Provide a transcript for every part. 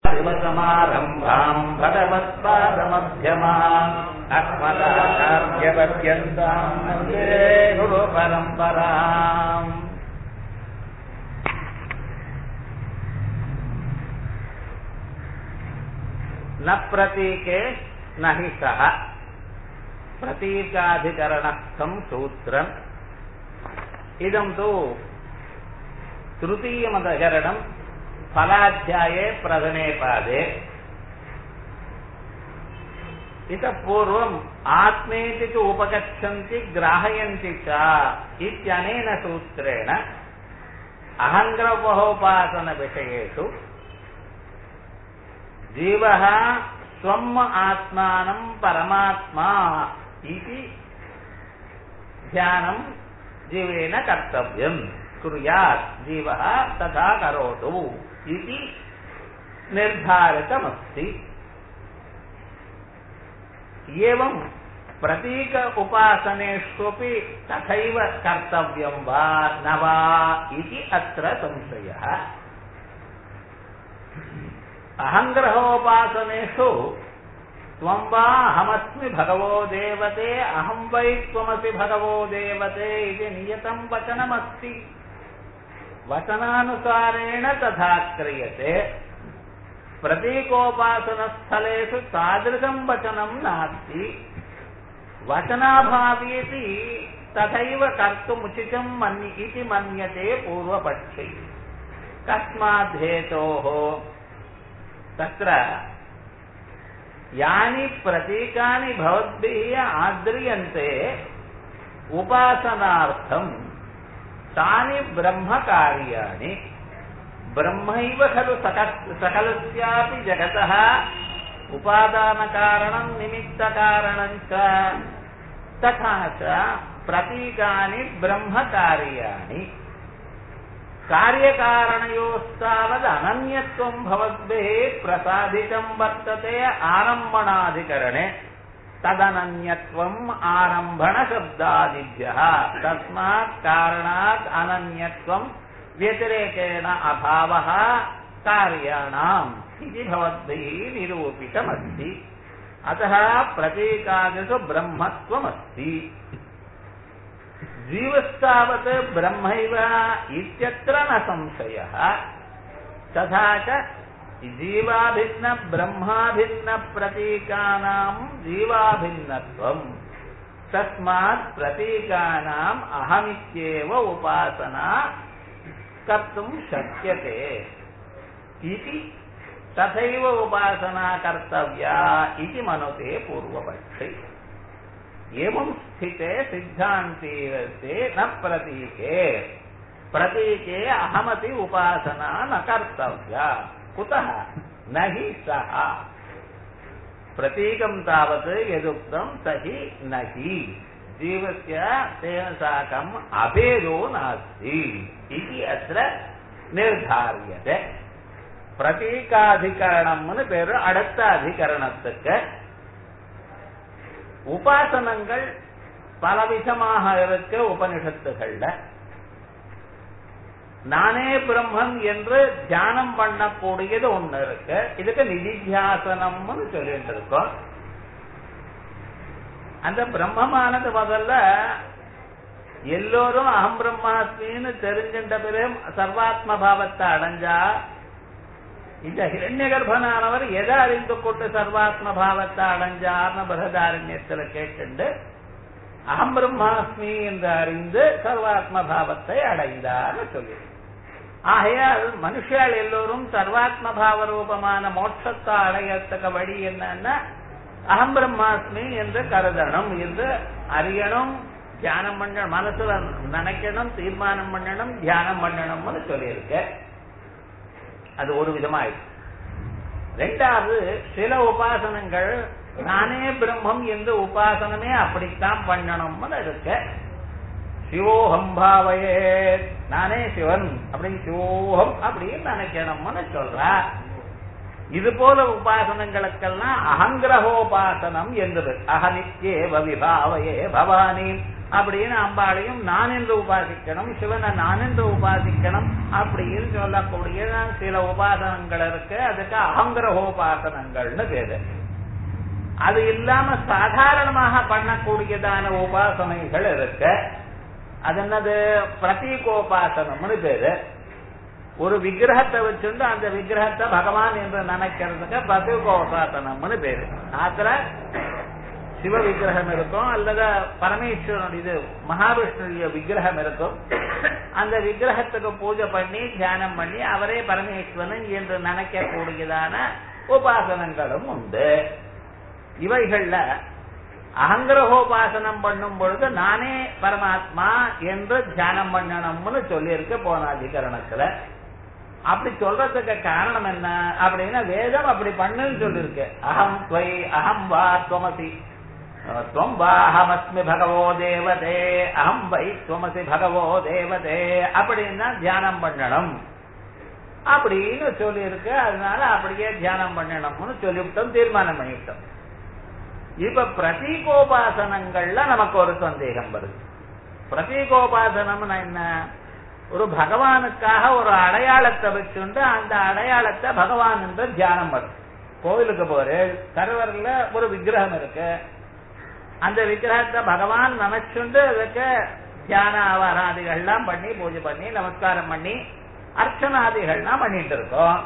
शिवसमारम्भाम् भगवत्पादमध्यमाम् अस्मदाचार्यपर्यन्ताम् वन्दे गुरुपरम्पराम् न प्रतीके न हि सः प्रतीकाधिकरणस्थम् सूत्रम् इदम् तु तृतीयमदकरणम् फलाध्याये प्रथमे पादे इतः पूर्वम् आत्मेति तु उपगच्छन्ति ग्राहयन्ति च इत्यनेन सूत्रेण अहङ्ग्रवहोपासनविषयेषु जीवः स्वम् आत्मानम् परमात्मा इति ध्यानम् जीवेन कर्तव्यम् कुर्यात् जीवः तथा करोतु इति निर्धारितमस्ति एवम् प्रतीक उपासनेष्वपि तथैव कर्तव्यम् वा न वा इति अत्र संशयः अहङ्ग्रहोपासनेषु त्वं वा अहमस्मि भगवो देवते अहं वै त्वमसि भगवो देवते इति नियतं वचनमस्ति वचनानुसारेण तथा क्रियते प्रतीकोपासनस्थलेषु तादृशं वचनं नास्ति वचनाभावेपि तथैव कर्तुमुचितं मन्य इति मन्यते पूर्वपक्षे कस्माद्धेतोः तत्र यानि प्रतीकानि भवद्भिः आद्रियन्ते उपासनार्थम् तानि ब्रह्मकार्याणि ब्रह्मैव खलु सक सकलस्यापि जगतः उपादानकारणम् निमित्तकारणम् च तथा च प्रतीकानि ब्रह्मकार्याणि कार्यकारणयोस्तावदनन्यत्वम् भवद्भिः प्रसादितम् वर्तते आरम्भणाधिकरणे तदनन्यत्वम् आरम्भणशब्दादिभ्यः तस्मात् कारणात् अनन्यत्वम् व्यतिरेकेण अभावः कार्याणाम् इति भवद्भिः निरूपितमस्ति अतः प्रतीकादिषु ब्रह्मत्वमस्ति जीवस्तावत् ब्रह्मैव इत्यत्र न संशयः तथा च जीवाभिन्न ब्रह्माभिन्न प्रतीकानाम् जीवाभिन्नत्वम् तस्मात् प्रतीकानाम् अहमित्येव उपासना कर्तुम् शक्यते इति तथैव उपासना कर्तव्या इति मनुते पूर्वपक्षे एवं स्थिते सिद्धान्तीरस्ते न प्रतीके प्रतीके अहमति उपासना न कर्तव्या कुतः न हि सः प्रतीकं तावत् यदुक्तं स हि न हि जीवस्य तेन साकम् अभेदो नास्ति इति अत्र निर्धार्यते பிரதீகாதிகரணம்னு பேரு அடுத்த அதிகரணத்துக்கு உபாசனங்கள் பலவிதமாக இருக்கு உபனிஷத்துகள்ல நானே பிரம்மன் என்று தியானம் பண்ணக்கூடியது ஒண்ணு இருக்கு இதுக்கு நிதித்தியாசனம்னு சொல்லிட்டு இருக்கோம் அந்த பிரம்மமானது முதல்ல எல்லோரும் அகம் பிரம்மாஸ்மின்னு தெரிஞ்சின்ற பிறகு சர்வாத்ம பாவத்தை அடைஞ்சா இந்த ஹிரண்ய கர்ப்பனானவர் எதை அறிந்து கொண்டு சர்வாத்ம பாவத்தை அடைஞ்சார்னு பிரகதாரண்யத்தில் கேட்டு அகம் பிரம்மாஸ்மி என்று அறிந்து சர்வாத்ம பாவத்தை அடைந்தார்னு சொல்லி ஆகையால் மனுஷால் எல்லோரும் சர்வாத்ம பாவ ரூபமான மோட்சத்தை அடையத்தக்க வழி என்னன்னா அகம் பிரம்மாஸ்மி என்று கருதணும் என்று அறியணும் தியானம் பண்ணணும் மனசுல நினைக்கணும் தீர்மானம் பண்ணணும் தியானம் பண்ணணும்னு சொல்லியிருக்க அது ஒரு விதமாயிடுச்சு ரெண்டாவது சில உபாசனங்கள் நானே பிரம்மம் என்று உபாசனமே அப்படித்தான் பண்ணணும்னு இருக்க சிவோகம் பாவையே நானே சிவன் அப்படின்னு சிவோகம் அப்படின்னு நினைக்கணும்னு சொல்ற இது போல உபாசனங்களுக்கெல்லாம் அகங்கிரகோபாசனம் என்பது அகனித்யே விபாவையே பவானி அப்படின்னு அம்பாளையும் நான் என்று உபாசிக்கணும் சிவனை நான் என்று உபாசிக்கணும் அப்படின்னு சொல்லக்கூடிய சில உபாசனங்கள் இருக்கு அதுக்கு அகங்கிரகோபாசனங்கள்னு பேரு அது இல்லாம சாதாரணமாக பண்ணக்கூடியதான உபாசனைகள் இருக்கு அது என்னது பிரதீகோபாசனம்னு பேரு ஒரு விக்கிரகத்தை வச்சுட்டு அந்த விக்கிரகத்தை பகவான் என்று நினைக்கிறதுக்கு பிரதீகோபாசனம்னு பேரு அதுல சிவ விக்கிரகம் இருக்கும் அல்லது பரமேஸ்வரன் இது மகாவிஷ்ணுடைய விக்கிரகம் இருக்கும் அந்த விக்கிரகத்துக்கு பூஜை பண்ணி தியானம் பண்ணி அவரே பரமேஸ்வரன் என்று நினைக்கக்கூடியதான உபாசனங்களும் உண்டு இவைகள்ல அகங்கிரகோபாசனம் பண்ணும் பொழுது நானே பரமாத்மா என்று தியானம் பண்ணணும்னு சொல்லியிருக்கு போன அதிகரணத்துல அப்படி சொல்றதுக்கு காரணம் என்ன அப்படின்னா வேதம் அப்படி பண்ணுன்னு சொல்லிருக்கு அகம் துவை அகம் வா துவமசி துவம் வா அகமஸ்மி பகவோ தேவதே அகம் வை துவமசி பகவோ தேவதே அப்படின்னா தியானம் பண்ணணும் அப்படின்னு சொல்லியிருக்கு அதனால அப்படியே தியானம் பண்ணணும்னு சொல்லிவிட்டோம் தீர்மானம் பண்ணிவிட்டோம் இப்ப பிரதீகோபாசனங்கள்ல நமக்கு ஒரு சந்தேகம் வருது பிரதீகோபாசனம்னா என்ன ஒரு பகவானுக்காக ஒரு அடையாளத்தை வச்சுண்டு அந்த அடையாளத்தை பகவான் என்று தியானம் பண்ணும் கோவிலுக்கு போரு கருவரில் ஒரு விக்கிரகம் இருக்கு அந்த விக்கிரகத்தை பகவான் நினைச்சுண்டு அதுக்கு தியான ஆவாராதிகள்லாம் பண்ணி பூஜை பண்ணி நமஸ்காரம் பண்ணி அர்ச்சனாதிகள்லாம் பண்ணிட்டு இருக்கோம்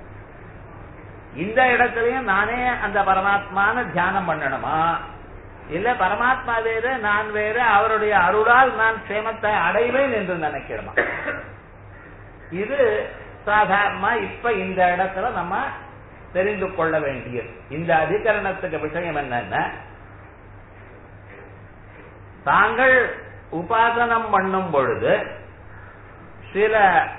இந்த இடத்துலயும் நானே அந்த பரமாத்மான தியானம் பண்ணணுமா இல்ல பரமாத்மா வேறு நான் வேறு அவருடைய அருளால் நான் சேமத்தை அடைவேன் என்று நினைக்கிறோமா இது சாதாரணமா இப்ப இந்த இடத்துல நம்ம தெரிந்து கொள்ள வேண்டியது இந்த அதிகரணத்துக்கு விஷயம் என்னன்னா தாங்கள் உபாசனம் பண்ணும் பொழுது சில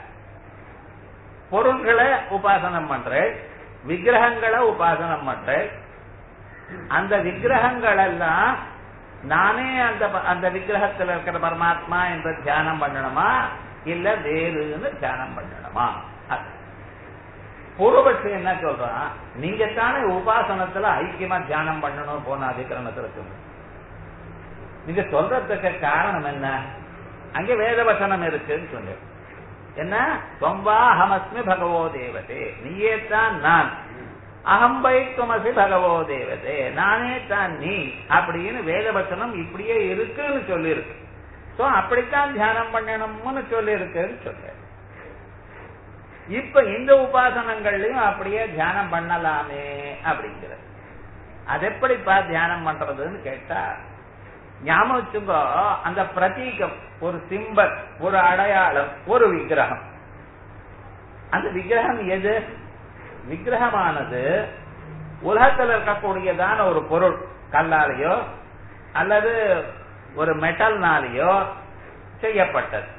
பொருள்களை உபாசனம் பண்றேன் விக்கிரகங்களை உபாசனம் பண்றேன் அந்த விக்கிரகங்கள் எல்லாம் நானே அந்த அந்த விக்கிரகத்தில் இருக்கிற பரமாத்மா என்ற தியானம் பண்ணணுமா இல்ல வேறுன்னு தியானம் பண்ணணுமா பூர்வபட்சி என்ன சொல்றான் நீங்க தானே உபாசனத்துல ஐக்கியமா தியானம் பண்ணணும் போன அதிகரணத்துல சொல்லு நீங்க சொல்றதுக்கு காரணம் என்ன அங்கே வேதவசனம் இருக்குன்னு சொல்லு என்ன தொம்பா அகமஸ்மி பகவோ தேவதே நீயே தான் நான் அகம்பை துமசி பகவோ தேவதே நானே தான் நீ அப்படின்னு வேதவசனம் இப்படியே இருக்குன்னு சொல்லியிருக்கு சோ அப்படித்தான் தியானம் பண்ணணும்னு சொல்லி இருக்குன்னு சொல்லு இப்ப இந்த உபாசனங்கள்லயும் அப்படியே தியானம் பண்ணலாமே அப்படிங்கிறது அது எப்படிப்பா தியானம் பண்றதுன்னு கேட்டா ஞாபகம் வச்சுங்கோ அந்த பிரதீகம் ஒரு சிம்பல் ஒரு அடையாளம் ஒரு விக்கிரகம் அந்த விக்கிரகம் எது விக்கிரகமானது உலகத்தில் இருக்கக்கூடியதான ஒரு பொருள் கல்லாலேயோ அல்லது ஒரு மெட்டல்னாலேயோ செய்யப்பட்டது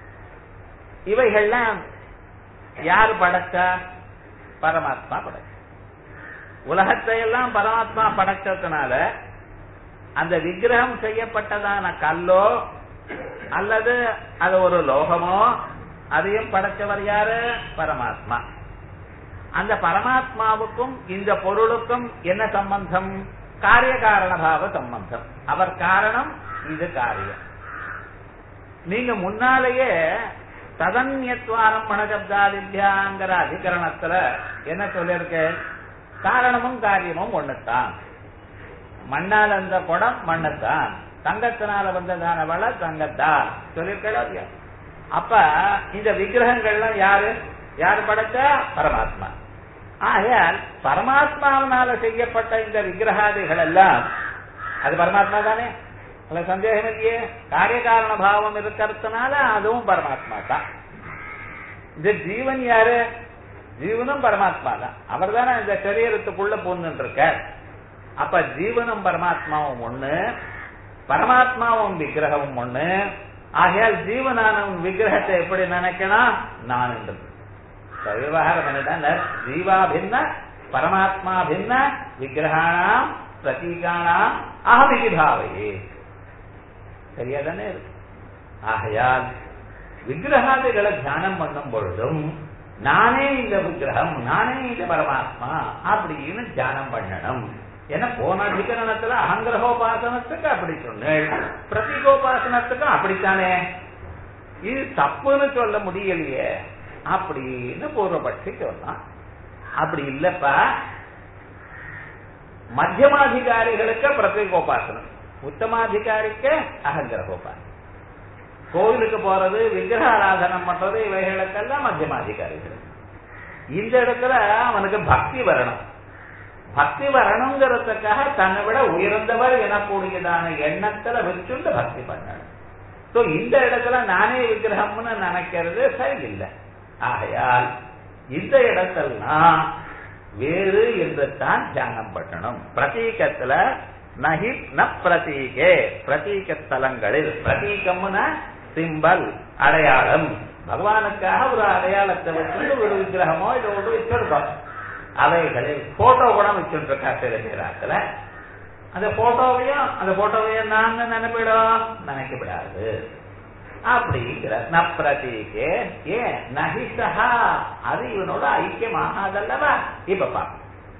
இவைகள்லாம் யார் படைச்சா பரமாத்மா படைச்ச உலகத்தை எல்லாம் பரமாத்மா படைச்சதுனால அந்த விக்கிரகம் செய்யப்பட்டதான கல்லோ அல்லது அது ஒரு லோகமோ அதையும் படைச்சவர் யாரு பரமாத்மா அந்த பரமாத்மாவுக்கும் இந்த பொருளுக்கும் என்ன சம்பந்தம் காரிய காரணபாவ சம்பந்தம் அவர் காரணம் இது காரியம் நீங்க முன்னாலேயே ததன்யத்வாரம் மனசப்தாதித்யாங்கிற அதிகரணத்துல என்ன சொல்லிருக்கு காரணமும் காரியமும் ஒண்ணுத்தான் மண்ணால் அந்த குடம் மண்ணுத்தான் தங்கத்தினால வந்ததான வள தங்கத்தான் சொல்லியிருக்கா அப்ப இந்த விக்கிரகங்கள்லாம் யாரு யாரு படைச்சா பரமாத்மா ஆகையால் பரமாத்மாவினால செய்யப்பட்ட இந்த விக்கிரகாதிகள் எல்லாம் அது பரமாத்மா தானே அதுல சந்தேகம் இல்லையே காரிய காரண பாவம் இருக்கிறதுனால அதுவும் பரமாத்மா தான் இந்த ஜீவன் யாரு ஜீவனும் பரமாத்மா தான் அவர் தானே இந்த சரீரத்துக்குள்ள பூந்துட்டு இருக்க அப்ப ஜீவனும் பரமாத்மாவும் ஒண்ணு பரமாத்மாவும் விக்கிரகமும் ஒண்ணு ஆகையால் ஜீவனான விக்கிரகத்தை எப்படி நினைக்கணும் நான் என்றது விவகாரம் என்னடா ஜீவா பின்ன பரமாத்மா பின்ன விக்கிரகாணாம் பிரதீகானாம் அகமிகி பாவையே சரியா தானே இருக்கு ஆகையால் விக்கிரகாதிகளை தியானம் பண்ணும் பொழுதும் நானே இந்த விக்கிரகம் நானே இந்த பரமாத்மா அப்படின்னு தியானம் பண்ணணும் ஏன்னா போன அதிகரணத்துல அகங்கிரகோபாசனத்துக்கு அப்படி சொன்னேன் பிரதீகோபாசனத்துக்கும் அப்படித்தானே இது தப்புன்னு சொல்ல முடியலையே அப்படின்னு பூர்வபட்சி சொன்னான் அப்படி இல்லப்பா மத்தியமாதிகாரிகளுக்கு பிரத்யேகோபாசனம் உத்தமாதிகாரிக்கு அகங்கிரகோபாசனம் கோவிலுக்கு போறது விக்கிரக ஆராதனம் பண்றது இவைகளுக்கெல்லாம் மத்தியமாதிகாரிகள் இந்த இடத்துல அவனுக்கு பக்தி வரணும் பக்தி வரணுங்கிறதுக்காக தன்னை விட உயர்ந்தவர் எனக்கூடியதான எண்ணத்துல வச்சுண்டு பக்தி பண்ணணும் சோ இந்த இடத்துல நானே விக்கிரகம்னு நினைக்கிறது சரியில்லை ஆகையால் இந்த இடத்தெல்லாம் வேறு என்று தான் தியானம் பண்ணணும் பிரதீகத்துல நகி ந பிரதீகே பிரதீக ஸ்தலங்களில் பிரதீகம்னா சிம்பல் அடையாளம் பகவானுக்காக ஒரு அடையாளத்தை வச்சு ஒரு விக்கிரகமோ இதை ஒன்று வச்சிருக்கோம் அவைகளில் போட்டோ கூட வச்சுருக்கா சில பேராத்துல அந்த போட்டோவையும் அந்த போட்டோவையும் நான் நினைப்பிடும் நினைக்கப்படாது அப்படிங்கிற ந பிரதீகே ஏன் நகிசா அது இவனோட ஐக்கியமாகாதல்லவா இப்ப பா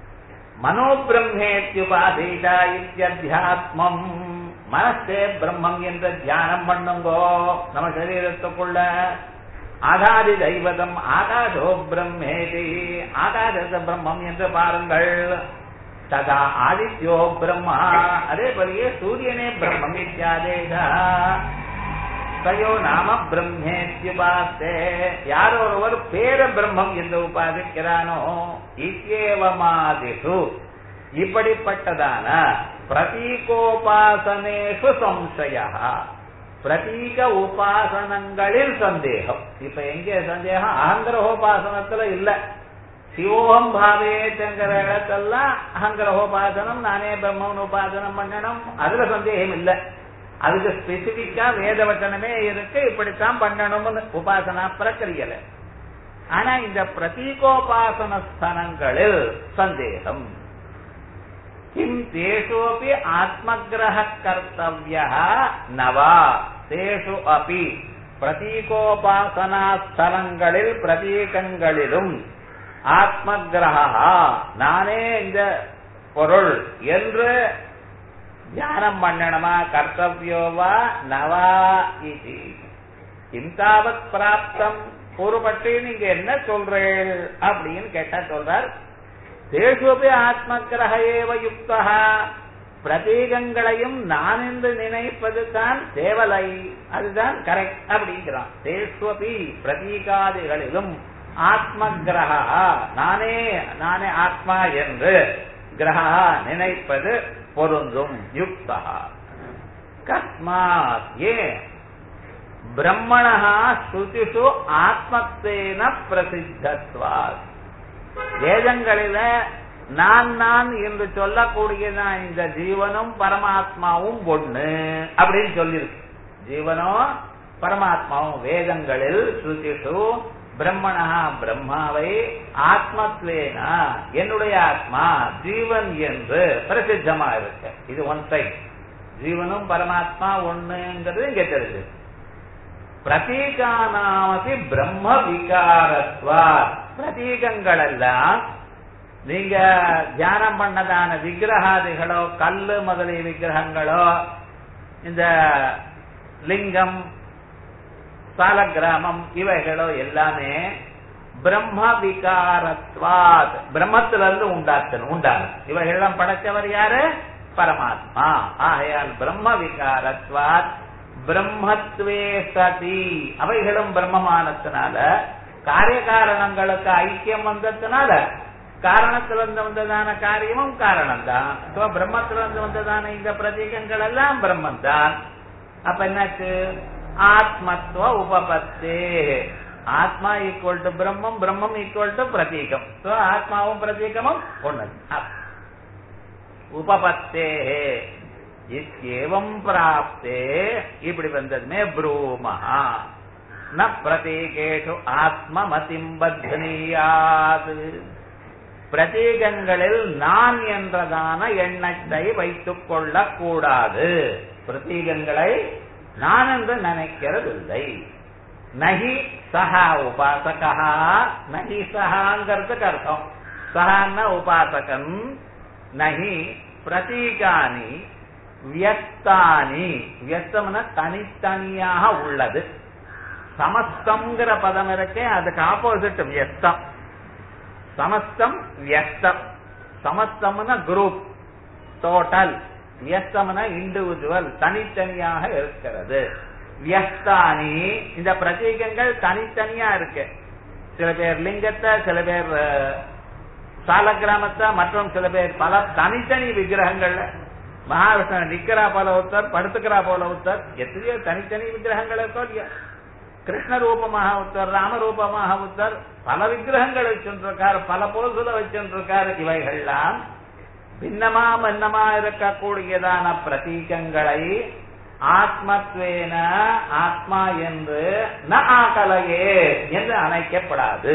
மனோபிரம்மேத்யுபாதீதா இத்தியத்தியாத்மம் மனசே பிரம்மம் என்ற தியானம் பண்ணுங்கோ நம்ம சரீரத்துக்குள்ள ஆகாதி தெய்வதம் ஆகாதோ பிரம்மேதி ஆகாத பிரம்மம் என்று பாருங்கள் ததா ஆதித்யோ பிரம்மா அதே போலயே சூரியனே பிரம்மம் இத்தியாதேதா தயோ நாம பிரம்மேத்யுபாசே யாரோ ஒருவர் பேர பிரம்மம் என்று உபாதிக்கிறானோ இத்தியேவமாதிஷு இப்படிப்பட்டதான பிரதீகோபாசனேஷு சம்சய பிரதீக உபாசனங்களில் சந்தேகம் இப்ப எங்க சந்தேகம் அகங்கிரகோபாசனத்துல இல்ல சிவோகம் பாவேங்கிற இடத்தெல்லாம் அகங்கிரகோபாசனம் நானே பிரம்மன் உபாசனம் பண்ணணும் அதுல சந்தேகம் இல்லை அதுக்கு ஸ்பெசிபிக்கா வேத வச்சனமே இருக்கு இப்படித்தான் பண்ணணும்னு உபாசனா பிரக்கிரியல ஆனா இந்த பிரதீகோபாசன ஸ்தலங்களில் சந்தேகம் கிம் தேஷோபி ஆத்மகிரக கர்த்தவிய நவா தேஷு அபி பிரதீகோபாசனா ஸ்தலங்களில் பிரதீகங்களிலும் ஆத்மகிரகா நானே இந்த பொருள் என்று தியானம் பண்ணணுமா கர்த்தவியோவா நவா இது இந்தாவத் பிராப்தம் கூறுபட்டு நீங்க என்ன சொல்றீள் அப்படின்னு கேட்டா சொல்றார் தேசுபி ஆத்மகிரக ஏவ யுக்தா பிரதீகங்களையும் நான் என்று நினைப்பது தான் தேவலை அதுதான் கரெக்ட் அப்படிங்கிறான் தேஸ்வபி பிரதீகாதிகளிலும் ஆத்மகிரகா நானே நானே ஆத்மா என்று கிரகா நினைப்பது பொருந்தும் யுக்தா கஸ்மாத் ஏன் பிரம்மணா ஸ்ருதிஷு ஆத்மத்தேன பிரசித்தத்வாத் வேதங்களில நான் நான் என்று சொல்லக்கூடியதான் இந்த ஜீவனும் பரமாத்மாவும் ஒண்ணு அப்படின்னு சொல்லியிருக்கு ஜீவனும் பரமாத்மாவும் வேதங்களில் ஸ்ருதிஷு பிரம்மணா பிரம்மாவை ஆத்மத்வேனா என்னுடைய ஆத்மா ஜீவன் என்று பிரசித்தமா இருக்கு இது ஒன் சைட் ஜீவனும் பரமாத்மா ஒண்ணுங்கிறது இங்க தெரிஞ்சு பிரதீகானாமதி பிரம்ம விகாரத்வா பிரதீகங்கள் எல்லாம் நீங்க தியானம் பண்ணதான விக்கிரகாதிகளோ கல்லு முதலிய விக்கிரகங்களோ இந்த லிங்கம் சாலக்கிராமம் இவைகளோ எல்லாமே பிரம்ம விகாரத்வாத் பிரம்மத்திலிருந்து உண்டாக்கணும் உண்டாகும் இவைகள்லாம் படைச்சவர் யாரு பரமாத்மா ஆகையால் பிரம்ம விகாரத்வாத் பிரம்மத்வே சதி அவைகளும் பிரம்மமானத்தினால காரிய காரணங்களுக்கு ஐக்கியம் வந்ததுனால காரணத்திலிருந்து வந்ததான காரியமும் காரணம் தான் பிரம்மத்திலிருந்து வந்ததான இந்த பிரதீகங்கள் எல்லாம் பிரம்மன் தான் அப்ப என்னாச்சு ஆத்மத்துவ உபபத்தே ஆத்மா ஈக்குவல் டு பிரம்மம் பிரம்மம் ஈக்குவல் டு பிரதீகம் சோ ஆத்மாவும் பிரதீகமும் ஒண்ணு உபபத்தே இத்தியேவம் பிராப்தே இப்படி வந்ததுமே ப்ரூமஹா ந பிரதீகேஷு ஆத்மமதிம் பத்னீயாது பிரதீகங்களில் நான் என்றதான எண்ணத்தை வைத்துக் கொள்ளக் கூடாது பிரதீகங்களை நான் என்று நினைக்கிறதில்லை நகி சஹா உபாசகா நகி சஹாங்கிறதுக்கு அர்த்தம் சஹான்னா உபாசகன் நகி பிரதீகானி வியஸ்தானி வியஸ்தம்னா தனித்தனியாக உள்ளது சமஸ்தம்ங்கிற பதம் இருக்கே அதுக்கு ஆப்போசிட் வியஸ்தம் சமஸ்தம் வியஸ்தம் சமஸ்தம்னா குரூப் டோட்டல் வியஸ்தம்னா இண்டிவிஜுவல் தனித்தனியாக இருக்கிறது வியஸ்தானி இந்த பிரதீகங்கள் தனித்தனியா இருக்கு சில பேர் லிங்கத்தை சில பேர் சால கிராமத்தை மற்றும் சில பேர் பல தனித்தனி விக்கிரகங்கள்ல மகாவிஷ்ணு நிக்கிறா போல ஒருத்தர் படுத்துக்கிறா போல ஒருத்தர் எத்தனையோ தனித்தனி விக்கிரகங்கள் இருக்கோ இல்லையா கிருஷ்ண ரூபமாக ஒருத்தர் ராம ரூபமாக ஒருத்தர் பல விக்கிரகங்கள் வச்சுருக்கார் பல பொருள்களை வச்சுருக்கார் இவைகள்லாம் பின்னமா மன்னமா இருக்கக்கூடியதான பிரதீகங்களை ஆத்மத்வேன ஆத்மா என்று ந ஆகலையே என்று அணைக்கப்படாது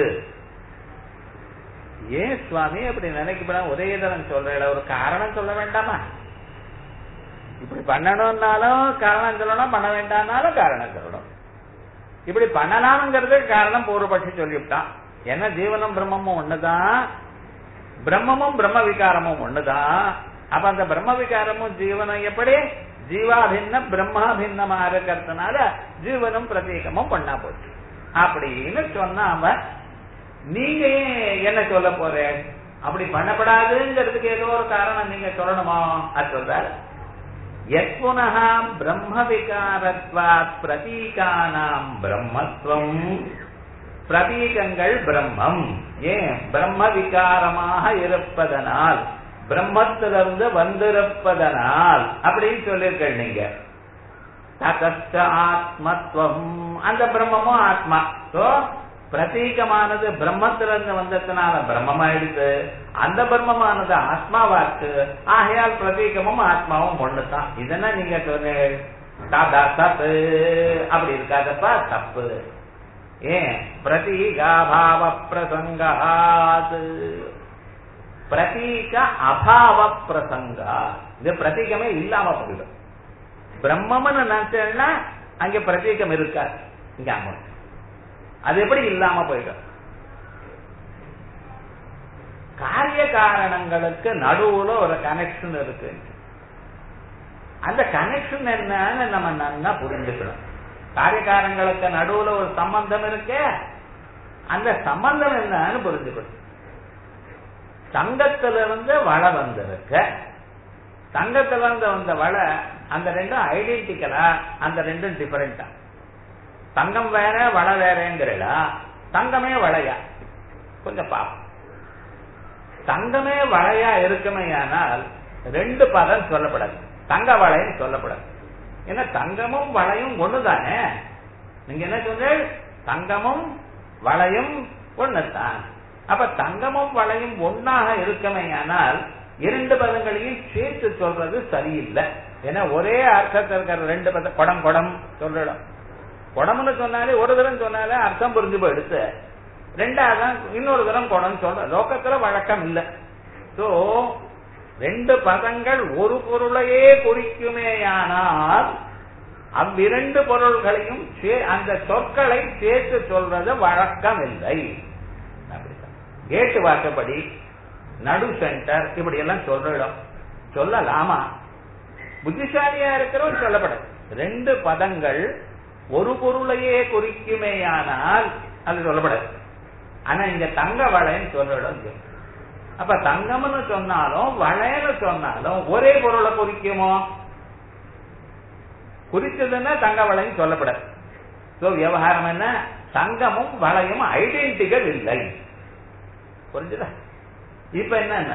ஏன் சுவாமி அப்படி நினைக்கப்படாம ஒரே தரம் சொல்ற ஒரு காரணம் சொல்ல வேண்டாமா இப்படி பண்ணணும்னாலும் காரணம் சொல்லணும் பண்ண வேண்டாம்னாலும் காரணம் சொல்லணும் இப்படி பண்ணலாம்ங்கிறது காரணம் பூர்வபட்சி சொல்லிவிட்டான் என்ன ஜீவனும் பிரம்மமும் ஒண்ணுதான் பிரம்மமும் பிரம்ம விகாரமும் ஒண்ணுதான் அப்ப அந்த பிரம்ம விகாரமும் ஜீவனம் எப்படி ஜீவாபின்ன பிரம்மாபின்னமா இருக்கிறதுனால ஜீவனும் பிரதீகமும் பண்ணா போச்சு அப்படின்னு சொன்ன அவன் நீங்க ஏன் என்ன சொல்ல போற அப்படி பண்ணப்படாதுங்கிறதுக்கு ஏதோ ஒரு காரணம் நீங்க சொல்லணுமா அது சொல்றாரு யத்புனः பிரம்ம விகாரத்வாத் பிரதீகானாம் பிரம்மத்துவம் பிரதீகங்கள் பிரம்மம் ஏன் பிரம்ம விகாரமாக இருப்பதனால் பிரம்மத்திலிருந்து வந்திருப்பதனால் அப்படின்னு சொல்லியிருக்க நீங்க தகஸ்ட ஆத்மத்துவம் அந்த பிரம்மமும் ஆத்மா சோ பிரதீகமானது பிரம்மத்திலிருந்து வந்ததுனால பிரம்மமாயிடுது அந்த பிரம்மமானது ஆத்மாவாக்கு ஆகையால் பிரதீகமும் ஆத்மாவும் ஒண்ணுதான் இதெல்லாம் நீங்க சொன்ன தப்பு அப்படி இருக்காதப்பா தப்பு ஏன் பிரதீகாபாவ பிரசங்காத் பிரதீக அபாவ பிரசங்கா இது பிரதீகமே இல்லாம போயிடும் பிரம்மம்னு நினைச்சேன்னா அங்க பிரதீகம் இருக்காது இங்க அம்மா அது எப்படி இல்லாம போயிடும் காரிய காரணங்களுக்கு நடுவுல ஒரு கனெக்ஷன் இருக்கு அந்த கனெக்ஷன் என்னன்னு நம்ம நல்லா புரிஞ்சுக்கணும் காரியகாரங்களுக்கு நடுவுல ஒரு சம்பந்தம் இருக்கு அந்த சம்பந்தம் என்னன்னு புரிஞ்சுக்கணும் தங்கத்திலிருந்து வளை வந்திருக்கு தங்கத்துல இருந்து வந்த வளை அந்த ரெண்டும் ஐடென்டிக்கலா அந்த ரெண்டும் டிஃபரெண்டா தங்கம் வேற வளை வேறங்கிறா தங்கமே வளையா கொஞ்சம் பாப்போம் தங்கமே வளையா இருக்குமே ஆனால் ரெண்டு பதம் சொல்லப்படாது தங்க வளைன்னு சொல்லப்படாது ஏன்னா தங்கமும் வளையும் ஒண்ணுதானே நீங்க என்ன சொன்னீங்க தங்கமும் வளையும் ஒண்ணுதான் அப்ப தங்கமும் வளையும் ஒன்னாக இருக்குமே ஆனால் இரண்டு பதங்களையும் சேர்த்து சொல்றது சரியில்லை ஏன்னா ஒரே அர்த்தத்தில் இருக்கிற ரெண்டு பதம் குடம் குடம் சொல்லிடும் குடம்னு சொன்னாலே ஒரு தரம் சொன்னாலே அர்த்தம் புரிஞ்சு போயிடுத்து ரெண்டாவது இன்னொரு தரம் குடம் சொல்ற லோக்கத்துல வழக்கம் இல்லை சோ ரெண்டு பதங்கள் ஒரு பொருளையே குறிக்குமேயானால் அவ்விரண்டு பொருள்களையும் அந்த சொற்களை சேர்த்து சொல்றது வழக்கம் இல்லை கேட்டு வாக்கப்படி நடு சென்டர் இப்படி எல்லாம் சொல்றோம் சொல்லலாமா புத்திசாலியா இருக்கிறவன் சொல்லப்படாது ரெண்டு பதங்கள் ஒரு பொருளையே குறிக்குமேயானால் அது சொல்லப்படாது ஆனா இங்க தங்க வளைன்னு சொல்லணும் அப்ப தங்கம்னு சொன்னாலும் வளையன்னு சொன்னாலும் ஒரே பொருளை குறிக்குமோ குறிச்சதுன்னா தங்க வளைன்னு சொல்லப்படாது சோ விவகாரம் என்ன தங்கமும் வளையும் ஐடென்டிகள் இல்லை புரிஞ்சுதா இப்ப என்ன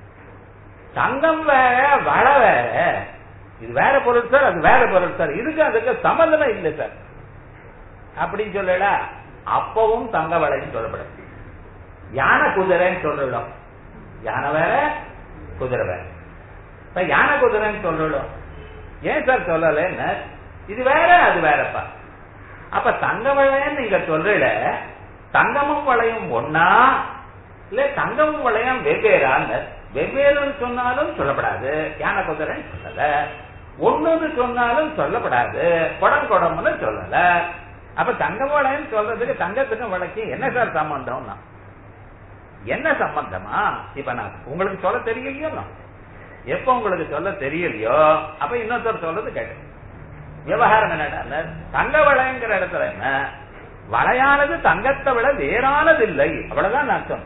தங்கம் வேற வளை வேற இது வேற பொருள் சார் அது வேற பொருள் சார் இதுக்கு அதுக்கு சம்பந்தமே இல்லை சார் அப்படின்னு சொல்லல அப்பவும் தங்க வளைன்னு சொல்லப்படாது யானை குதிரைன்னு சொல்லிடும் யானை வேற குதிரை வேற இப்ப யானை குதிரைன்னு சொல்லிடும் ஏன் சார் சொல்லல இது வேற அது வேறப்பா அப்ப தங்க வளையன்னு நீங்க சொல்றீல தங்கமும் வளையும் ஒன்னா இல்ல தங்கமும் வளையம் வெவ்வேறான்னு வெவ்வேறுன்னு சொன்னாலும் சொல்லப்படாது யானை குதிரைன்னு சொல்லல ஒண்ணுன்னு சொன்னாலும் சொல்லப்படாது குடம் குடம்னு சொல்லல அப்ப தங்க வளையம் சொல்றதுக்கு தங்கத்துக்கும் வளைக்கு என்ன சார் சம்பந்தம்னா என்ன சம்பந்தமா இப்ப நான் உங்களுக்கு சொல்ல தெரியலையோ எப்ப உங்களுக்கு சொல்ல தெரியலையோ அப்ப இன்னொருத்தர் சொல்றது கேட்கணும் விவகாரம் என்னடா தங்க வளைங்கிற இடத்துல என்ன வளையானது தங்கத்தை விட வேறானது இல்லை அவ்வளவுதான் அர்த்தம்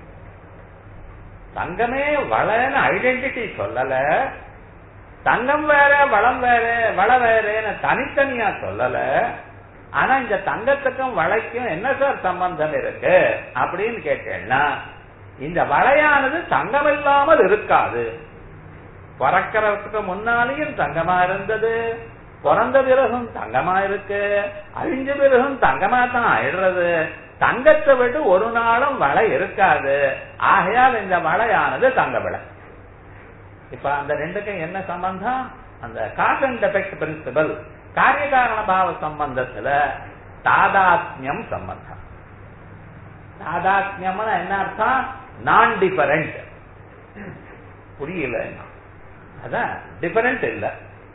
தங்கமே வளன்னு ஐடென்டிட்டி சொல்லல தங்கம் வேற வளம் வேற வள வேறன்னு தனித்தனியா சொல்லல ஆனா இந்த தங்கத்துக்கும் வளைக்கும் என்ன சார் சம்பந்தம் இருக்கு அப்படின்னு கேட்டேன்னா இந்த வளையானது தங்கம் இல்லாமல் இருக்காது பிறக்கிறதுக்கு முன்னாலேயும் தங்கமா இருந்தது பிறந்த பிறகும் தங்கமா இருக்கு அழிஞ்ச பிறகும் தங்கமா தான் ஆயிடுறது தங்கத்தை விட்டு ஒரு நாளும் வளை இருக்காது ஆகையால் இந்த வளையானது தங்க விளை இப்ப அந்த ரெண்டுக்கும் என்ன சம்பந்தம் அந்த காஸ் அண்ட் எஃபெக்ட் பிரின்சிபல் காரியகாரண பாவ சம்பந்தத்துல தாதாத்மியம் சம்பந்தம் தாதாத்மியம்னா என்ன அர்த்தம் நான் டிஃபரண்ட் புரியல அதான் டிஃபரண்ட் இல்ல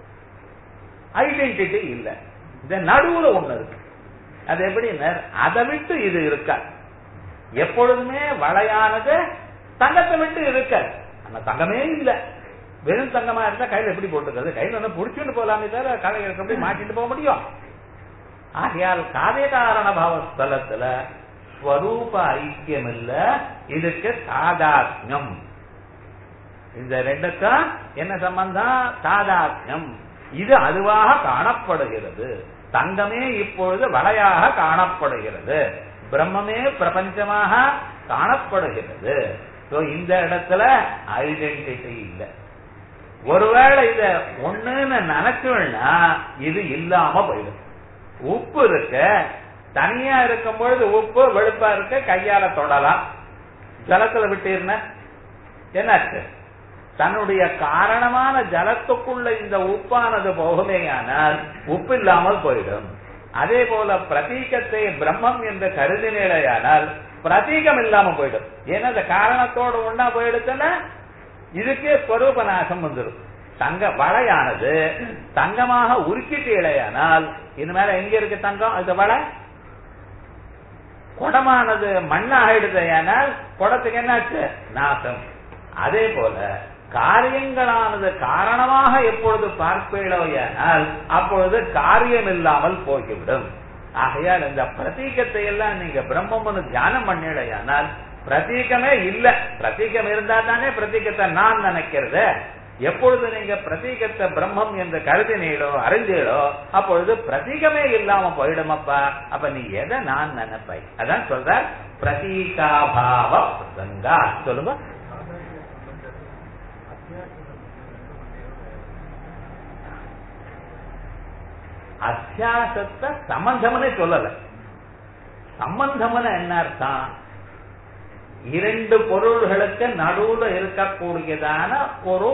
ஐடென்டிட்டி இல்ல இந்த நடுவுல ஒண்ணு இருக்கு அது எப்படி அதை விட்டு இது இருக்க எப்பொழுதுமே வளையானது தங்கத்தை விட்டு இருக்க ஆனா தங்கமே இல்ல வெறும் தங்கமா இருந்தா கையில எப்படி போட்டுக்கிறது கையில வந்து புடிச்சுட்டு போலாமே தவிர களை எப்படி மாட்டிட்டு போக முடியும் ஆகையால் காரிய காரண பாவஸ்தலத்துல ஸ்வரூப ஐக்கியம் இல்ல இதுக்கு சாதாத்மியம் இந்த ரெண்டுக்கும் என்ன சம்பந்தம் சாதாத்மியம் இது அதுவாக காணப்படுகிறது தங்கமே இப்பொழுது வலையாக காணப்படுகிறது பிரம்மமே பிரபஞ்சமாக காணப்படுகிறது இந்த இடத்துல ஐடென்டிட்டி இல்லை ஒருவேளை இத ஒண்ணுன்னு நினைச்சோம்னா இது இல்லாம போயிடும் உப்பு இருக்கு தனியா இருக்கும் பொழுது உப்பு வெளுப்பா இருக்கு கையால தொடலாம் ஜலத்துல விட்டீர்ன என்னாச்சு தன்னுடைய காரணமான ஜலத்துக்குள்ள இந்த உப்பானது போகுமேயானால் உப்பு இல்லாமல் போயிடும் அதே போல பிரதீகத்தை பிரம்மம் என்று கருதினேயானால் பிரதீகம் இல்லாம போயிடும் ஏன்னா இந்த காரணத்தோடு ஒன்னா போயிடுச்சுன்னா இதுக்கே ஸ்வரூப நாசம் வந்துடும் தங்க வளையானது தங்கமாக உருக்கிட்டு இலையானால் இது மேல எங்க இருக்கு தங்கம் இது வளை குடமானது மண்ணாகிடுதையானால் குடத்துக்கு என்னாச்சு நாசம் அதே போல காரியங்களானது காரணமாக எப்பொழுது பார்ப்பீழோயானால் அப்பொழுது காரியம் இல்லாமல் போய்விடும் ஆகையால் இந்த பிரதீகத்தை எல்லாம் நீங்க பிரம்மம்னு தியானம் பண்ணிடையானால் பிரதீகமே இல்ல பிரதீகம் இருந்தா தானே பிரதீகத்தை நான் நினைக்கிறது எப்பொழுது நீங்க பிரதீகத்தை பிரம்மம் என்று கருதினீடோ அறிஞ்சீடோ அப்பொழுது பிரதீகமே இல்லாம போயிடுமப்பா அப்ப நீ எதை நான் நினைப்பை அதான் சொல்ற பிரதீகாபாவ பிரசங்கா சொல்லுங்க அத்தியாசத்தை சம்பந்தம்னே சொல்லல சம்பந்தம்னு என்ன அர்த்தம் இரண்டு பொருள்களுக்கு நடுவுல இருக்கக்கூடியதான ஒரு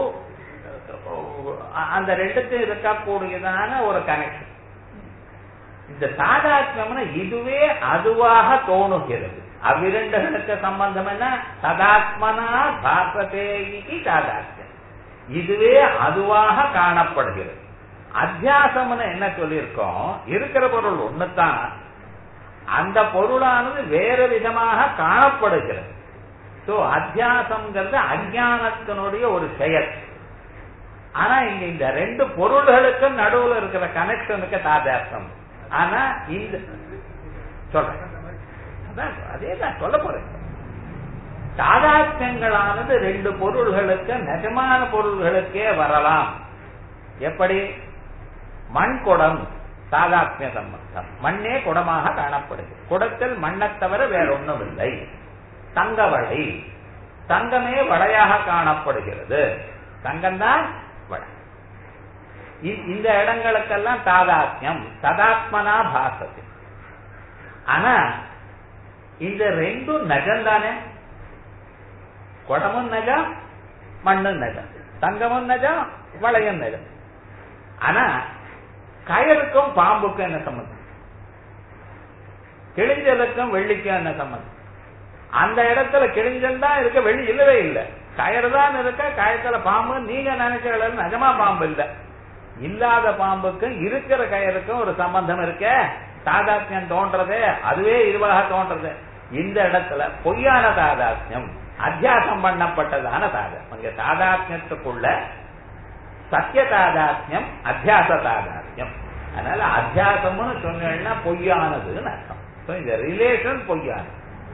அந்த ரெண்டுக்கும் இருக்கக்கூடியதான ஒரு கனெக்ஷன் இந்த சாதாத்மியம்னா இதுவே அதுவாக தோணுகிறது அவ்விரண்டுகளுக்கு சம்பந்தம் என்ன சதாத்மனா பாசதேகி சாதாத்மியம் இதுவே அதுவாக காணப்படுகிறது அத்தியாசம்னு என்ன சொல்லியிருக்கோம் இருக்கிற பொருள் ஒண்ணுதான் அந்த பொருளானது வேறு விதமாக காணப்படுகிறது சோ அத்தியாசம்ங்கிறது அஜானத்தினுடைய ஒரு செயல் ஆனா இங்க இந்த ரெண்டு பொருள்களுக்கும் நடுவுல இருக்கிற கனெக்ஷனுக்கு தாதாசம் ஆனா இந்த சொல்றேன் அதே தான் சொல்ல போறேன் தாதாத்யங்களானது ரெண்டு பொருள்களுக்கு நிஜமான பொருள்களுக்கே வரலாம் எப்படி மண் குடம் தாதாத்மிய சம்பந்தம் மண்ணே குடமாக காணப்படுது குடத்தில் மண்ணை தவிர வேற ஒன்றும் இல்லை தங்கவளை தங்கமே வளையாக காணப்படுகிறது தங்கம்தான் வளை இந்த இடங்களுக்கெல்லாம் தாதாத்மியம் சதாத்மனா பாசத்து ஆனா இந்த ரெண்டும் நஜம் குடமும் நஜம் மண்ணும் நஜம் தங்கமும் நஜம் வளையும் நஜம் ஆனா கயருக்கும் பாம்புக்கும் என்ன சம்பந்தம் கிழிஞ்சலுக்கும் வெள்ளிக்கும் என்ன சம்பந்தம் அந்த இடத்துல கிழிஞ்சல் தான் இருக்க வெள்ளி இல்லவே இல்லை கயறு தான் இருக்க கயத்துல பாம்பு நீங்க நினைச்ச நிஜமா பாம்பு இல்ல இல்லாத பாம்புக்கும் இருக்கிற கயருக்கும் ஒரு சம்பந்தம் இருக்க தாதாத்மியம் தோன்றதே அதுவே இதுவாக தோன்றது இந்த இடத்துல பொய்யான தாதாத்மியம் அத்தியாசம் பண்ணப்பட்டதான தாதாத்மியம் அங்க தாதாத்மியத்துக்குள்ள சத்திய தாதாத்மியம் அத்தியாச தாதாத்மியம் அதனால அத்தியாசம்னு சொன்னீங்கன்னா பொய்யானதுன்னு அர்த்தம் So, இந்த ரிலேஷன் பொய்யானது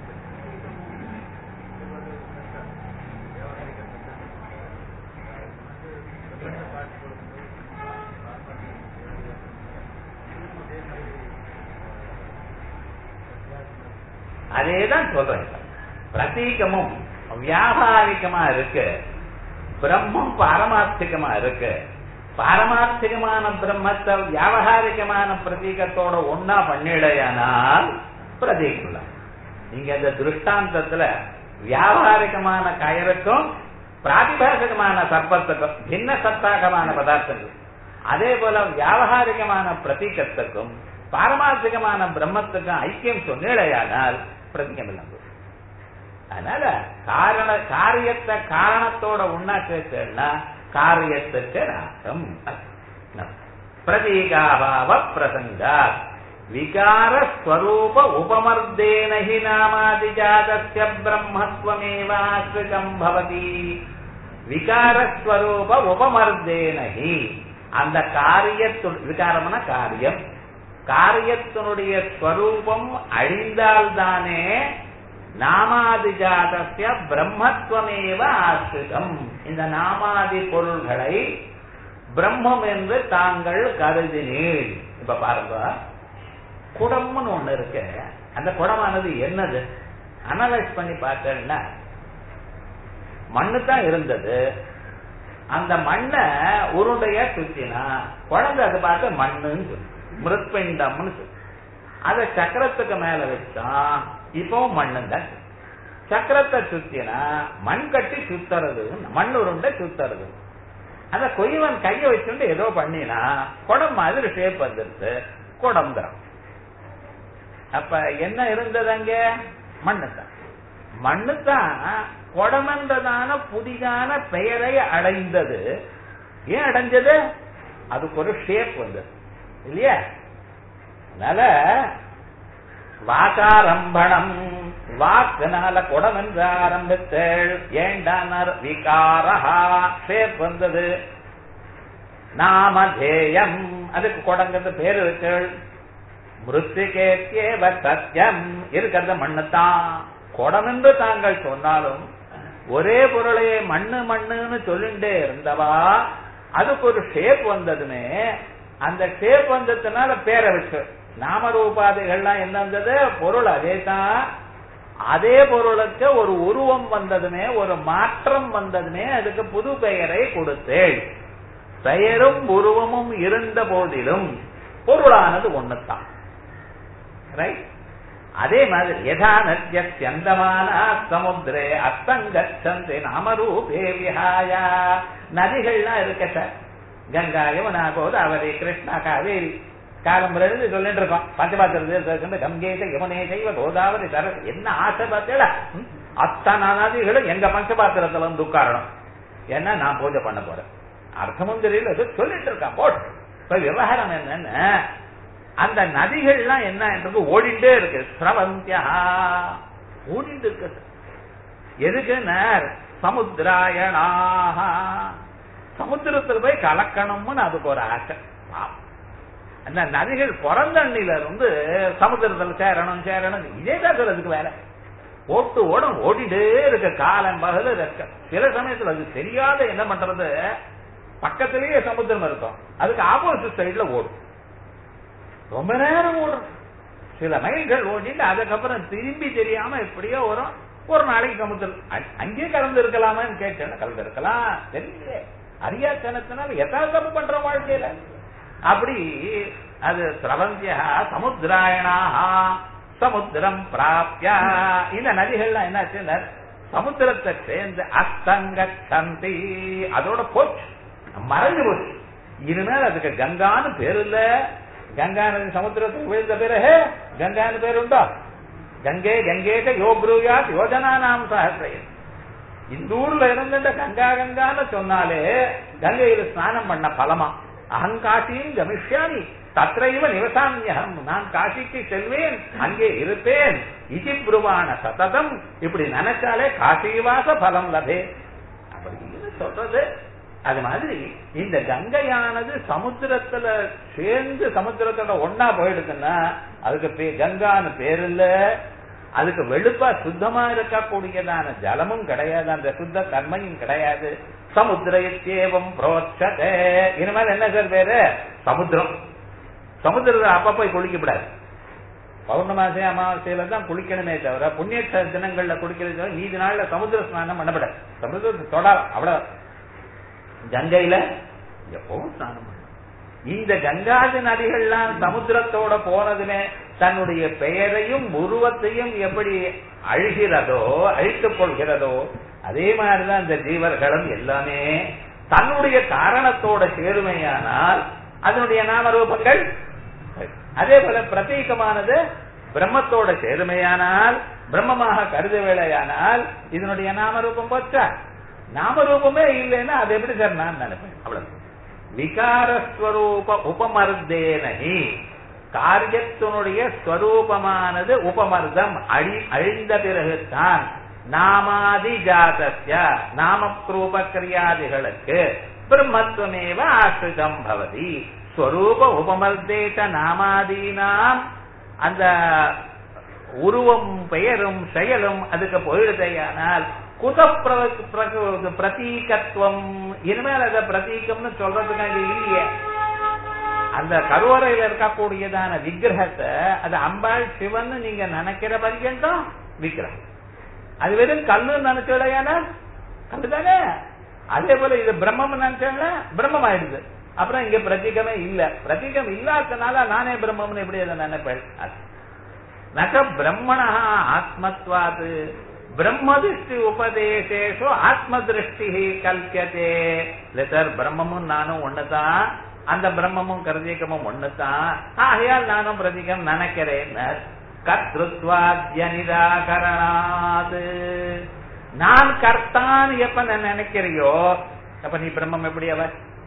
அதேதான் சொல்றேன் இப்ப. பிரதீகமும் வியாபாரிகமா இருக்கு பிரம்மம் பாரமார்த்திகமா இருக்கு பாரமார்த்திகமான பிரம்மத்தை வியாபகாரிகமான பிரதீகத்தோட ஒன்னா பண்ணிடையானால் பிரதீகம் நீங்க இந்த திருஷ்டாந்தத்துல வியாபாரிகமான கயருக்கும் பிராதிபாசிகமான சர்ப்பத்துக்கும் பின்ன சத்தாகமான பதார்த்தங்கள் அதே போல வியாபகாரிகமான பிரதீகத்துக்கும் பாரமார்த்திகமான பிரம்மத்துக்கும் ஐக்கியம் சொன்னிடையானால் பிரதீகம் இல்லாம போயிடும். அதனால காரண காரியத்தை காரணத்தோட ஒன்னா சேர்த்தா காரியத்துக்கு நாசம் பிரதீகாபாவ பிரசங்கா விகார ஸ்வரூப உபமர்தேன ஹி நாமாதிஜாதஸ்ய பிரம்மத்வமேவாஸ்ரிதம் பவதி விகாரஸ்வரூப உபமர்தேன ஹி அந்த காரியத்து விகாரம்னா காரியம் காரியத்தினுடைய ஸ்வரூபம் அழிந்தால்தானே நாமாதிஜாதஸ்ய பிரம்மத்துவமேவ ஆசிரிதம் இந்த நாமாதி பொருள்களை பிரம்மம் என்று தாங்கள் கருதினீர் இப்ப பாருங்க குடம்னு ஒண்ணு இருக்கு அந்த குடமானது என்னது அனலைஸ் பண்ணி பார்த்தேன்னா மண்ணு தான் இருந்தது அந்த மண்ணை உருண்டையா சுத்தினா குழந்தை அதை பார்த்து மண்ணுன்னு சொல்லு மிருத்பிண்டம்னு சொல்லு அதை சக்கரத்துக்கு மேல வச்சா இப்பவும் மண்ணு தான் சக்கரத்தை சுத்தினா மண் கட்டி சுத்துறது மண் உருண்டை சுத்துறது அந்த கொய்வன் கைய வச்சுட்டு ஏதோ பண்ணினா குடம் மாதிரி ஷேப் வந்துருச்சு குடம் தான் அப்ப என்ன இருந்தது அங்க மண்ணு தான் மண்ணு தான் குடமென்றதான புதிதான பெயரை அடைந்தது ஏன் அடைஞ்சது அதுக்கு ஒரு ஷேப் வந்தது இல்லையா அதனால வாக்காரம்பணம் வாக்குனால குடம் என்று ஆரம்பித்தேள் ஏண்டானர் விகாரஹா ஷேப் வந்தது நாமதேயம் அதுக்கு குடங்கிறது பேரு வச்சேள் மிருத்திகேத்தியேவ சத்தியம் இருக்கிறது மண்ணுத்தான் குடம் என்று தாங்கள் சொன்னாலும் ஒரே பொருளையே மண்ணு மண்ணுன்னு சொல்லிண்டே இருந்தவா அதுக்கு ஒரு ஷேப் வந்ததுமே அந்த ஷேப் வந்ததுனால பேரை வச்சு நாமரூபாதிகள்லாம் என்ன வந்தது பொருள் அதே தான் அதே பொருளுக்கு ஒரு உருவம் வந்ததுமே ஒரு மாற்றம் வந்ததுமே அதுக்கு புது பெயரை கொடுத்தேன் பெயரும் உருவமும் இருந்த போதிலும் பொருளானது ஒண்ணுதான் ரைட் அதே மாதிரி யதா நத்தியந்தமான சமுத்திரே அஸ்தங்கச்சந்தே நாமரூபே விஹாய நதிகள்லாம் இருக்க சார் கங்கா யமுனா கோதாவரி கிருஷ்ணா காவேரி காலம்புல இருந்து சொல்லிட்டு இருக்கோம் பஞ்சபாத்திரத்தில் கங்கேச யமுனே செய்வ கோதாவரி சர என்ன ஆசை பார்த்தேடா அத்தனை நதிகளும் எங்க பஞ்சபாத்திரத்துல வந்து உட்காரணும் ஏன்னா நான் பூஜை பண்ண போறேன் அர்த்தமும் தெரியல ஏதோ சொல்லிட்டு இருக்கான் போட்டு இப்ப விவகாரம் என்னன்னு அந்த நதிகள்லாம் என்ன என்றது ஓடிண்டே இருக்கு ஸ்ரவந்தியா ஓடிட்டு இருக்கு எதுக்கு சமுத்திராயணாக சமுத்திரத்தில் போய் கலக்கணும்னு அதுக்கு ஒரு ஆசை பாவம். அந்த நதிகள் பிறந்தண்ணில இருந்து சமுத்திரத்துல சேரணும் சேரணும் இதே தான் சார் அதுக்கு வேலை ஓட்டு ஓடும் ஓடிட்டே இருக்க காலம் பகல இருக்க சில சமயத்துல அது தெரியாத என்ன பண்றது பக்கத்திலேயே சமுத்திரம் இருக்கும் அதுக்கு ஆப்போசிட் சைடுல ஓடும் ரொம்ப நேரம் ஓடும் சில மைல்கள் ஓடிட்டு அதுக்கப்புறம் திரும்பி தெரியாம எப்படியோ வரும் ஒரு நாளைக்கு சமுத்திரம் அ- அங்கேயே கலந்து இருக்கலாமான்னு கேட்டேன் கலந்து இருக்கலாம் தெரியல அறியாத்தனத்தினால எதாவது தப்பு பண்றோம் வாழ்க்கையில அப்படி அது பிரபந்தியா சமுத்திராயணாஹா சமுத்திரம் பிராப்தியா இந்த நதிகள்லாம் என்னாச்சுன்னா சமுத்திரத்தை சேர்ந்து அஸ்தங்க சந்தி அதோட போச்சு மறைஞ்சு போச்சு இனிமேல் அதுக்கு கங்கான்னு பேர் இல்ல கங்கா நதி சமுத்திரத்துக்கு விழுந்த பிறகு கங்கான்னு பேர் உண்டோ கங்கே கங்கேக யோ ப்ரூயாத் யோஜனா நாம் சஹசிரம் இந்த ஊர்ல இருந்துட்டு கங்கா கங்கான்னு சொன்னாலே கங்கையில ஸ்நானம் பண்ண பலமா அகங்காட்டியும் கமிஷ்யாமி தத்ரைவ நிவசாமியகம் நான் காசிக்கு செல்வேன் அங்கே இருப்பேன் இதி புருவான சததம் இப்படி நினைச்சாலே காசிவாச பலம் லபே அப்படின்னு சொல்றது அது மாதிரி இந்த கங்கையானது சமுத்திரத்துல சேர்ந்து சமுத்திரத்தோட ஒன்னா போயிடுதுன்னா அதுக்கு பே- கங்கான்னு பேர் இல்ல அதுக்கு வெளுப்பா சுத்தமா இருக்கக்கூடியதான ஜலமும் கிடையாது அந்த சுத்த தன்மையும் கிடையாது சமுத்திரத்தேவம் புரோட்சதே இனிமேல் என்ன சார் பேரு சமுத்திரம் சமுத்திரத்தை அப்ப போய் குளிக்கப்படாது பௌர்ணமாசி அமாவாசையில தான் குளிக்கணுமே தவிர புண்ணிய தினங்கள்ல குளிக்கிறது தவிர மீதி நாள்ல சமுத்திர ஸ்நானம் பண்ணப்படாது சமுத்திரத்தை தொடலாம் அவ்வளவு கங்கையில எப்பவும் ஸ்நானம் பண்ணணும். இந்த கங்காதி நதிகள்லாம் சமுத்திரத்தோட போனதுமே தன்னுடைய பெயரையும் உருவத்தையும் எப்படி அழுகிறதோ அழித்துக் கொள்கிறதோ அதே மாதிரிதான் இந்த ஜீவர்களும் எல்லாமே தன்னுடைய காரணத்தோட சேருமையானால் அதனுடைய நாமரூபங்கள் அதே போல பிரதீகமானது பிரம்மத்தோட சேருமையானால் பிரம்மமாக கருத வேலையானால் இதனுடைய நாமரூபம் போச்சா நாமரூபமே இல்லைன்னா அது எப்படி சார் நான் நினைப்பேன் அவ்வளவு விகாரஸ்வரூப உபமர்தேனி காரியத்தினுடைய ஸ்வரூபமானது உபமர்தம் அழி அழிந்த பிறகுதான் நாமாதி ஜாதஸ்ய நாமக்ரூப கிரியாதிகளுக்கு பிரம்மத்துவமேவ ஆசிரிதம் பவதி ஸ்வரூப உபமர்தேச நாமாதீனாம் அந்த உருவம் பெயரும் செயலும் அதுக்கு போயிடுதையானால் குத பிர- பிர- பிரதீகத்துவம் இனிமேல் அத பிரதீகம்னு சொல்றதுக்கு அங்க இல்லையே அந்த கருவறையில இருக்கக்கூடியதான விக்கிரகத்தை அது அம்பாள் சிவன் நீங்க நினைக்கிற பர்யந்தம் விக்கிரகம் அது வெறும் கல்லு நினைச்சோடையான கல்லு தானே அதே போல இது பிரம்மம் நினைச்சோம்னா பிரம்மம் ஆயிடுது அப்புறம் இங்க பிரதீகமே இல்ல பிரதீகம் இல்லாதனால நானே பிரம்மம்னு எப்படி அதை நினைப்பேன் அது. நக பிரம்மண ஆத்மத்வாது பிரம்மதிஷ்டி உபதேசேஷு ஆத்ம திருஷ்டி கல்பியதே இல்ல சார் பிரம்மமும் நானும் ஒண்ணுதான் அந்த பிரம்மமும் பிரதீகமும் ஒண்ணுதான் ஆகையால் நானும் பிரதீகம் நினைக்கிறேன் கர்த்திருவாத்திய நிராகரணாது நான் கர்த்தான் எப்ப நான் நினைக்கிறியோ அப்ப நீ பிரம்மம் எப்படி அவ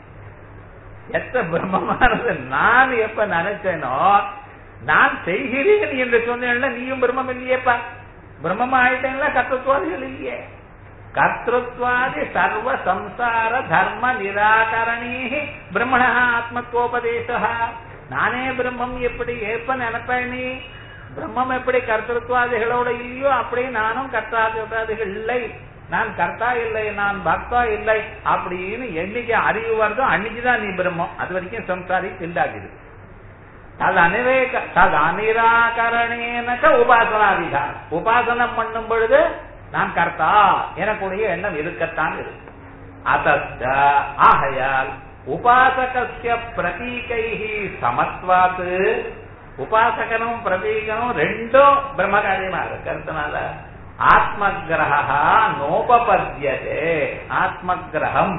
எத்த பிரம்மமானது நான் எப்ப நினைச்சேனோ நான் செய்கிறேன் என்று சொன்னேன்ல நீயும் பிரம்மம் இல்லையேப்பா பிரம்மம் ஆயிட்டேன்ல கர்த்தத்வாதிகள் இல்லையே கர்த்தத்வாதி சர்வ சம்சார தர்ம நிராகரணீ பிரம்மண ஆத்மத்வோபதேச நானே பிரம்மம் எப்படி எப்ப நினைப்பேன் நீ பிரம்மம் எப்படி கர்த்தத்வாதிகளோட இல்லையோ அப்படி நானும் கர்த்தாதிகள் இல்லை நான் கர்த்தா இல்லை நான் பக்தா இல்லை அப்படின்னு என்னைக்கு அறிவு வருதோ அன்னைக்குதான் நீ பிரம்மம் அது வரைக்கும் சம்சாரி திண்டாக்குது தது அனிவேக தது அனிராகரணேனக்க உபாசனாதிகாரம் உபாசனம் பண்ணும் பொழுது நான் கர்த்தா எனக்குடைய எண்ணம் இருக்கத்தான் இருக்கு அத்த ஆகையால் உபாசகசிய பிரதீகை சமத்வாத்து உபாசகனும் பிரதீகனும் ரெண்டும் பிரம்மகாரியமா இருக்கிறதுனால ஆத்மகிரகா நோபபத்தியதே ஆத்மகிரகம்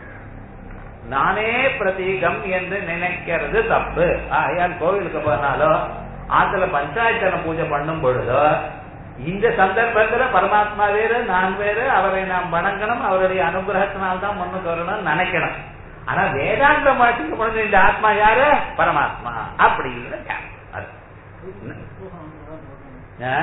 நானே பிரதீகம் என்று நினைக்கிறது தப்பு ஆகையால் கோவிலுக்கு போனாலோ ஆத்துல பஞ்சாயத்தன பூஜை பண்ணும் பொழுதோ இந்த சந்தர்ப்பத்துல பரமாத்மா வேறு நான் வேறு அவரை நாம் வணங்கணும் அவருடைய அனுகிரகத்தினால் தான் முன்னுக்கு வரணும்னு நினைக்கணும் ஆனா வேதாந்த பாட்டுக்கு பொழுது இந்த ஆத்மா யாரு பரமாத்மா அப்படின்னு ஞானம். அது. ஆ?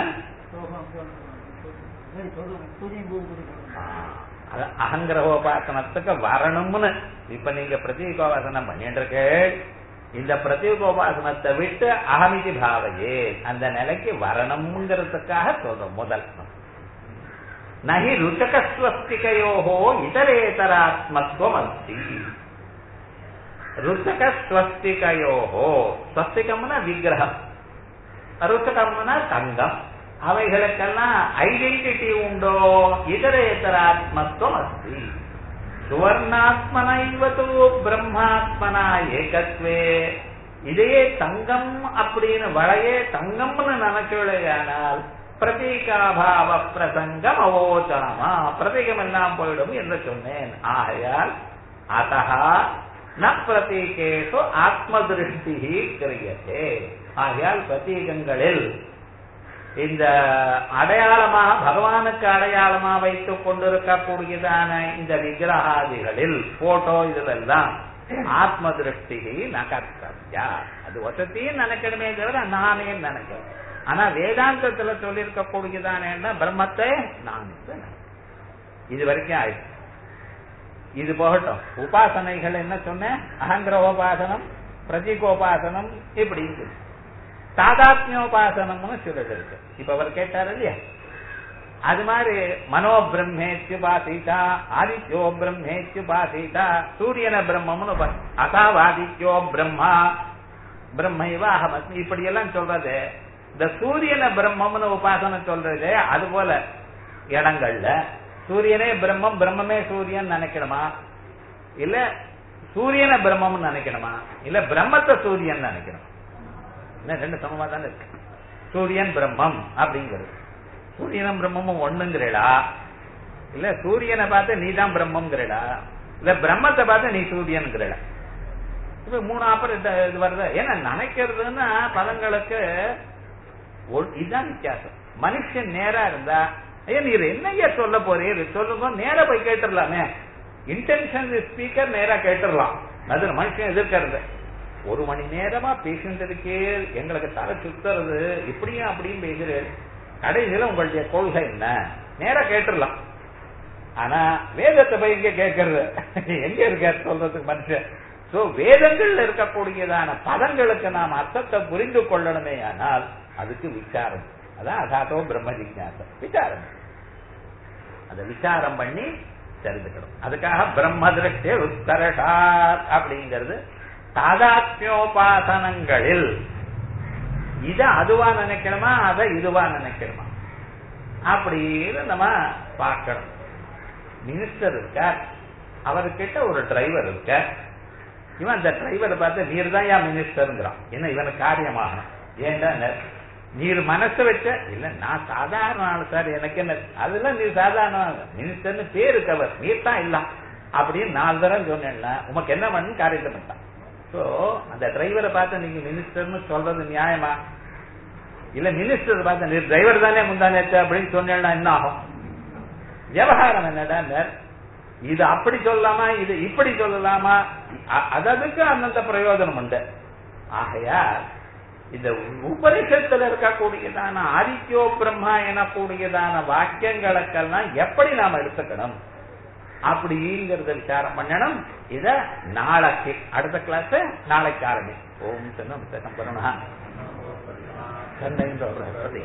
அது அகங்கிரகோபாசனத்துக்கு வரணும்னு இப்ப நீங்க பிரதீகோபாசனம் பண்ணிட்டு இருக்கு இந்த பிரதீகோபாசனத்தை விட்டு அகமிதி பாவையே அந்த நிலைக்கு வரணுங்கிறதுக்காக சொல்றோம் முதல் நகி ருச்சகஸ்வஸ்திகையோகோ இதரேதராத்மத்துவம் அஸ்தி ருச்சகஸ்வஸ்திகையோகோ ஸ்வஸ்திகம்னா விக்கிரகம் ருச்சகம்னா தங்கம் அவைகளுக்கெல்லாம் ஐடென்டிட்டி உண்டோ இதரேதராத்மத்துவம் அஸ்தி சுவர்ணாத்மனைவது பிரம்மாத்மனா ஏகத்வே இதையே தங்கம் அப்படின்னு வளையே தங்கம்னு நினைச்சுடையானால் பிரதீகாபாவ பிரசங்கம் அவோச்சாமா பிரதீகம் எல்லாம் போயிடும் என்று சொன்னேன் ஆகையால் அத்தகா ந பிரதீகேஷு ஆத்ம திருஷ்டி கிரியத்தே ஆகையால் பிரதீகங்களில் இந்த அடையாளமாக பகவானுக்கு அடையாளமா வைத்துக் கொண்டிருக்கக்கூடியதான இந்த விக்கிரகாதிகளில் போட்டோ இதுலெல்லாம் ஆத்ம திருஷ்டி நகர்த்தவியா அது வசதியும் நினைக்கணுமே தவிர நானே நினைக்கிறேன் ஆனா வேதாந்தத்துல சொல்லியிருக்க கூடியதான பிரம்மத்தை நான் இது வரைக்கும் ஆயிடுச்சு இது போகட்டும் உபாசனைகள் என்ன சொன்னேன் அகங்கிரகோபாசனம் பிரதிகோபாசனம் இப்படி தாதாத்மியோபாசனம்னு சொல்லிட்டு இருக்கு இப்ப அவர் கேட்டாரு இல்லையா அது மாதிரி மனோ பிரம்மேத்யுபாசிதா ஆதித்யோ பிரம்மேத்யுபாசிதா சூரியன பிரம்மம்னு அசாவாதித்யோ பிரம்மா பிரம்மைவ அகமஸ்மி இப்படி எல்லாம் சொல்றது இந்த சூரியன பிரம்மம்னு உபாசனை சொல்றது அது போல இடங்கள்ல சூரியனே பிரம்மம் பிரம்மமே சூரியன் நினைக்கணுமா இல்ல சூரியனை பிரம்மம் நினைக்கணுமா இல்ல பிரம்மத்தை சூரியன் நினைக்கணும் என்ன ரெண்டு சமமா தானே இருக்கு சூரியன் பிரம்மம் அப்படிங்கிறது சூரியனும் பிரம்மமும் ஒண்ணுங்கிறடா இல்ல சூரியனை பார்த்து நீ தான் பிரம்மங்கிறடா இல்ல பிரம்மத்தை பார்த்து நீ சூரியன்கிறடா இப்ப மூணு ஆப்பரேட் இது வருது ஏன்னா நினைக்கிறதுன்னா பதங்களுக்கு இதுதான் வித்தியாசம் மனுஷன் நேரா இருந்தா ஐயா நீர் என்னையா சொல்ல போறீர் சொல்லுங்க நேரா போய் கேட்டுடலாமே இன்டென்ஷன் ஸ்பீக்கர் நேரா கேட்டுடலாம் அது மனுஷன் எதிர்க்கிறது ஒரு மணி நேரமா பேசிட்டு இருக்கே எங்களுக்கு தலை சுத்துறது இப்படியும் அப்படியும் பேசுறேன் கடைசியில உங்களுடைய கொள்கை என்ன நேரா கேட்டுடலாம் ஆனா வேதத்தை போய் எங்க கேட்கறது எங்க இருக்க சொல்றதுக்கு மனுஷன் சோ வேதங்கள்ல இருக்கக்கூடியதான பதங்களுக்கு நாம் அர்த்தத்தை புரிந்து கொள்ளணுமே ஆனால் அதுக்கு விசாரம் அதான் அதாத்தோ பிரம்ம ஜிக்யாசம் விசாரம் அதை விசாரம் பண்ணி தெரிஞ்சுக்கணும் அதுக்காக பிரம்ம திருஷ்டி உத்தரஷாத் அப்படிங்கிறது தாதாத்மியோபாசனங்களில் இத அதுவா நினைக்கணுமா அதை இதுவா நினைக்கணுமா அப்படின்னு நம்ம பார்க்கணும் மினிஸ்டர் இருக்கார் அவர்கிட்ட ஒரு டிரைவர் இருக்க இவன் அந்த டிரைவரை பார்த்து நீர் தான் ஏன் மினிஸ்டருங்கிறான் என்ன இவனுக்கு காரியமாகணும் ஏன்டா நீர் மனசு வச்ச இல்ல நான் சாதாரண ஆள் சார் எனக்கு என்ன அதெல்லாம் நீ சாதாரண மினிஸ்டர்னு பேரு கவர் நீர் தான் இல்ல அப்படின்னு நாலு தடவை சொன்னேன்னா உமக்கு என்ன பண்ணு காரியத்தை பண்ணிட்டான் சோ அந்த டிரைவரை பார்த்து நீங்க மினிஸ்டர்னு சொல்றது நியாயமா இல்ல மினிஸ்டர் பார்த்து நீ டிரைவர் தானே முந்தானேச்சு அப்படின்னு சொன்னேன்னா என்ன ஆகும் விவகாரம் என்னடா இது அப்படி சொல்லலாமா இது இப்படி சொல்லலாமா அதற்கு அந்தந்த பிரயோஜனம் உண்டு ஆகையா இந்த உபனிஷத்துல இருக்கக்கூடியதான ஆதித்யோ பிரம்மா எனக்கூடியதான வாக்கியங்களுக்கெல்லாம் எப்படி நாம எடுத்துக்கணும் அப்படிங்கறத விசாரம் பண்ணணும் இத நாளைக்கு அடுத்த கிளாஸ் நாளைக்கு ஆரம்பி ஓம் சன்னம் சம்பரணா சண்டைன்ற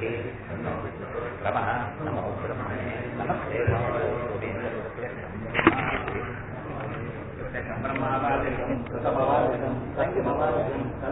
ரம நம பிரம்மணே நமஸ்தே பிரம்மாவாதிகம் சுதமவாதிகம் சங்கமவாதிகம்